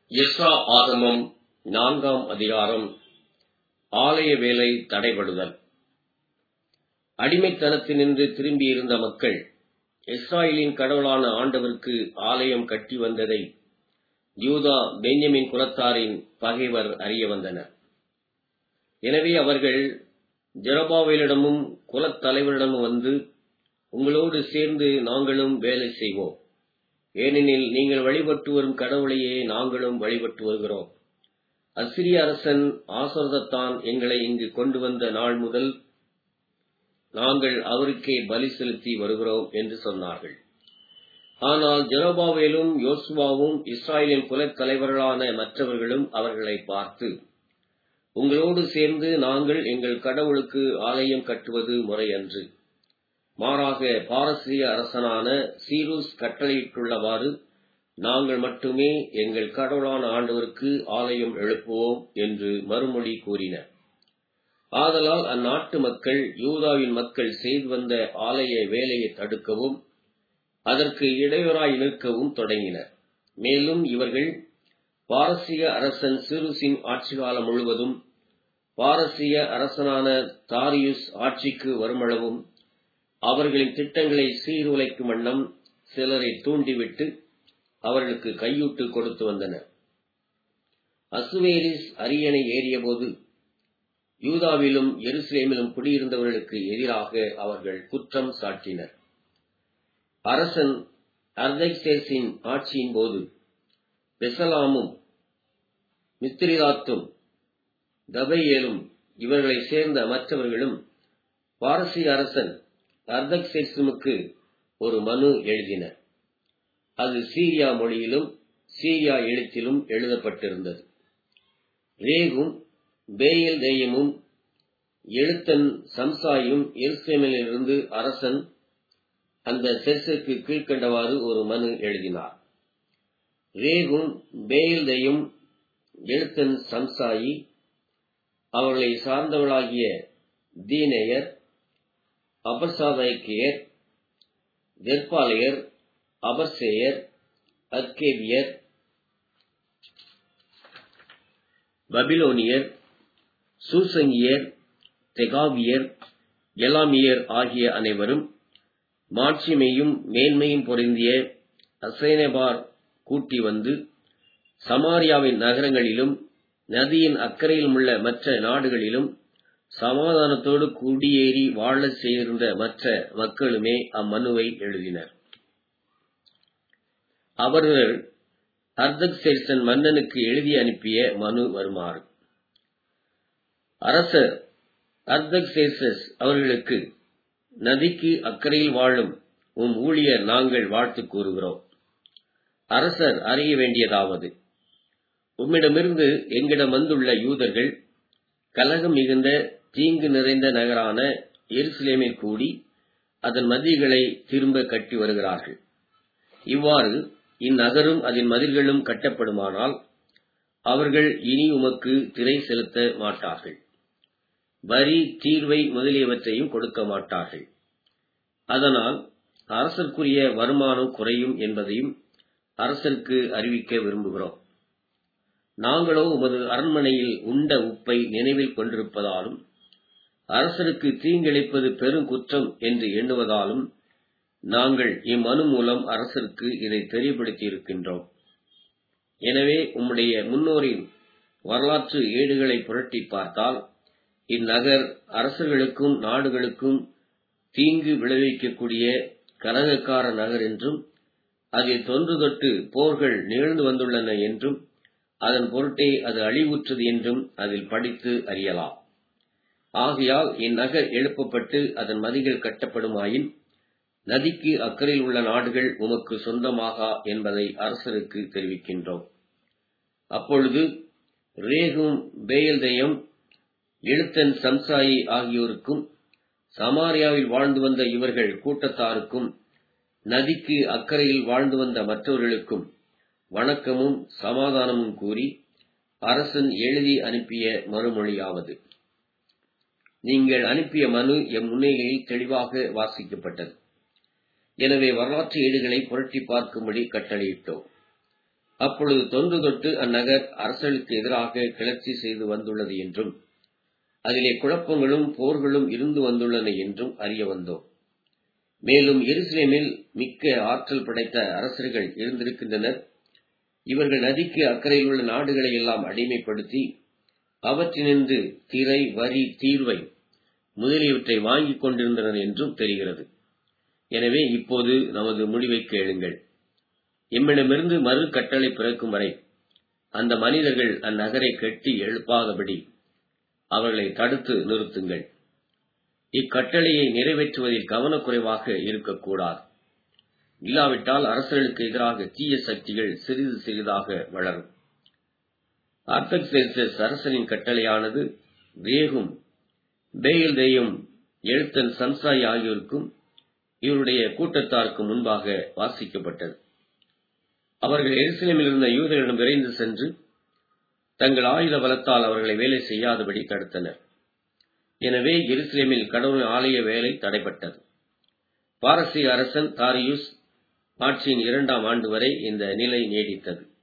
Ezra ஆகமம் நான்காம் அதிகாரம் ஆலய வேலை தடைபடுதல் அடிமைத்தனத்தினின்று திரும்பியிருந்த மக்கள் இஸ்ராயலின் கடவுளான ஆண்டவருக்கு ஆலயம் கட்டி வந்ததை யூதா பென்யமின் குலத்தாரின் பகைவர் அறிய வந்தனர் எனவே அவர்கள் ஜெரபாவேலிடமும் குலத் தலைவரிடமும் வந்து உங்களோடு சேர்ந்து நாங்களும் வேலை செய்வோம் ஏனெனில் நீங்கள் வழிபட்டு வரும் கடவுளையே நாங்களும் வழிபட்டு வருகிறோம் அசிரிய அரசன் ஆசோரத்தான் எங்களை இங்கு கொண்டு வந்த நாள் முதல் நாங்கள் அவருக்கே பலி செலுத்தி வருகிறோம் என்று சொன்னார்கள் ஆனால் ஜெரோபாவேலும் யோசுவாவும் இஸ்ராயலின் குலத் தலைவர்களான மற்றவர்களும் அவர்களை பார்த்து உங்களோடு சேர்ந்து நாங்கள் எங்கள் கடவுளுக்கு ஆலயம் கட்டுவது முறையன்று மாறாக பாரசீக அரசனான சீரூஸ் கட்டளையிட்டுள்ளவாறு நாங்கள் மட்டுமே எங்கள் கடவுளான ஆண்டவருக்கு ஆலயம் எழுப்புவோம் என்று மறுமொழி கூறினர் ஆதலால் அந்நாட்டு மக்கள் யூதாவின் மக்கள் செய்து வந்த ஆலய வேலையை தடுக்கவும் அதற்கு இடையூறாய் நிற்கவும் தொடங்கினர் மேலும் இவர்கள் பாரசீக அரசன் சிறுசின் ஆட்சி காலம் முழுவதும் பாரசீக அரசனான தாரியுஸ் ஆட்சிக்கு வருமளவும் அவர்களின் திட்டங்களை சீர்குலைக்கும் வண்ணம் சிலரை தூண்டிவிட்டு அவர்களுக்கு கையூட்டு கொடுத்து வந்தனர் அசுவேரிஸ் அரியணை ஏறியபோது யூதாவிலும் எருசலேமிலும் குடியிருந்தவர்களுக்கு எதிராக அவர்கள் குற்றம் சாட்டினர் அரசன் அர்தெக்சேஸின் ஆட்சியின் போது பெசலாமும் மித்திரிதாத்தும் தபையேலும் இவர்களை சேர்ந்த மற்றவர்களும் பாரசீக அரசன் அர்தக்சேசுமுக்கு ஒரு மனு எழுதினர் அது சீரியா மொழியிலும் சீரியா எழுத்திலும் எழுதப்பட்டிருந்தது ரேகும் பேயல் தேயமும் எழுத்தன் சம்சாயும் எருசலேமிலிருந்து அரசன் அந்த செஸ்ஸுக்கு கீழ்கண்டவாறு ஒரு மனு எழுதினார் ரேகும் பேயல்தையும் எழுத்தன் சம்சாயி அவர்களை சார்ந்தவளாகிய தீனேயர் அபர்சாதயக்கியர் தெற்பாளையர் அபர்சேயர் அத்கேவியர் பபிலோனியர் சூசங்கியர் தெகாவியர் எலாமியர் ஆகிய அனைவரும் மாட்சிமையும் மேன்மையும் பொருந்திய அசேனபார் கூட்டி வந்து சமாரியாவின் நகரங்களிலும் நதியின் அக்கறையிலும் உள்ள மற்ற நாடுகளிலும் சமாதானத்தோடு குடியேறி வாழ சேர்ந்த மற்ற மக்களுமே அம்மனுவை எழுதினர் அவர்கள் அர்தக்சேசன் மன்னனுக்கு எழுதி அனுப்பிய மனு வருமாறு அரசர் அர்தக்சேசஸ் அவர்களுக்கு நதிக்கு அக்கறையில் வாழும் உம் ஊழியர் நாங்கள் வாழ்த்து கூறுகிறோம் அரசர் அறிய வேண்டியதாவது உம்மிடமிருந்து எங்கிடம் வந்துள்ள யூதர்கள் கலகம் மிகுந்த தீங்கு நிறைந்த நகரான எருசலேமில் கூடி அதன் மதில்களை திரும்ப கட்டி வருகிறார்கள் இவ்வாறு இந்நகரும் அதன் மதில்களும் கட்டப்படுமானால் அவர்கள் இனி உமக்கு திரை செலுத்த மாட்டார்கள் வரி தீர்வை முதலியவற்றையும் கொடுக்க மாட்டார்கள் அதனால் அரசர்க்குரிய வருமானம் குறையும் என்பதையும் அரசருக்கு அறிவிக்க விரும்புகிறோம் நாங்களோ உமது அரண்மனையில் உண்ட உப்பை நினைவில் கொண்டிருப்பதாலும் அரசருக்கு தீங்கிழைப்பது பெருங்குற்றம் என்று எண்ணுவதாலும் நாங்கள் இம்மனு மூலம் அரசருக்கு இதை தெரியப்படுத்தி இருக்கின்றோம் எனவே உம்முடைய முன்னோரின் வரலாற்று ஏடுகளை புரட்டி பார்த்தால் இந்நகர் அரசர்களுக்கும் நாடுகளுக்கும் தீங்கு விளைவிக்கக்கூடிய கலகக்கார நகர் என்றும் அதில் தொன்று தொட்டு போர்கள் நிகழ்ந்து வந்துள்ளன என்றும் அதன் பொருட்டே அது அழிவுற்றது என்றும் அதில் படித்து அறியலாம் ஆகையால் இந்நகர் எழுப்பப்பட்டு அதன் மதிகள் கட்டப்படுமாயின் நதிக்கு அக்கறையில் உள்ள நாடுகள் உமக்கு சொந்தமாகா என்பதை அரசருக்கு தெரிவிக்கின்றோம் அப்பொழுது ரேகும் பேயல்தயம் எழுத்தன் சம்சாயி ஆகியோருக்கும் சமாரியாவில் வாழ்ந்து வந்த இவர்கள் கூட்டத்தாருக்கும் நதிக்கு அக்கறையில் வாழ்ந்து வந்த மற்றவர்களுக்கும் வணக்கமும் சமாதானமும் கூறி அரசன் எழுதி அனுப்பிய மறுமொழியாவது நீங்கள் அனுப்பிய மனு எம் முன்னிலையில் தெளிவாக வாசிக்கப்பட்டது எனவே வரலாற்று ஏடுகளை புரட்டி பார்க்கும்படி கட்டளையிட்டோம் அப்பொழுது தொன்று தொட்டு அந்நகர் அரசர்களுக்கு எதிராக கிளர்ச்சி செய்து வந்துள்ளது என்றும் அதிலே குழப்பங்களும் போர்களும் இருந்து வந்துள்ளன என்றும் அறிய வந்தோம் மேலும் எருசலேமில் மிக்க ஆற்றல் படைத்த அரசர்கள் இருந்திருக்கின்றனர் இவர்கள் நதிக்கு அக்கறையில் உள்ள நாடுகளை எல்லாம் அடிமைப்படுத்தி அவற்றினின்று திரை வரி தீர்வை முதலியவற்றை வாங்கிக் கொண்டிருந்தனர் என்றும் தெரிகிறது எனவே இப்போது நமது முடிவை கேளுங்கள் எம்மிடமிருந்து மறு கட்டளை பிறக்கும் வரை அந்த மனிதர்கள் அந்நகரை கட்டி எழுப்பாதபடி அவர்களை தடுத்து நிறுத்துங்கள் இக்கட்டளையை நிறைவேற்றுவதில் கவனக்குறைவாக இருக்கக்கூடாது இல்லாவிட்டால் அரசர்களுக்கு எதிராக தீய சக்திகள் சிறிது சிறிதாக வளரும் ஆர்த்தக்சேல்சஸ் அரசனின் கட்டளையானது ரேகும் பேயல்தேயும் எழுத்தன் சம்சாய் ஆகியோருக்கும் இவருடைய கூட்டத்தாருக்கு முன்பாக வாசிக்கப்பட்டது அவர்கள் எருசலேமில் இருந்த யூதர்களிடம் விரைந்து சென்று தங்கள் ஆயுத பலத்தால் அவர்களை வேலை செய்யாதபடி தடுத்தனர் எனவே எருசலேமில் கடவுளின் ஆலய வேலை தடைப்பட்டது பாரசீக அரசன் தாரியுஸ் ஆட்சியின் இரண்டாம் ஆண்டு வரை இந்த நிலை நீடித்தது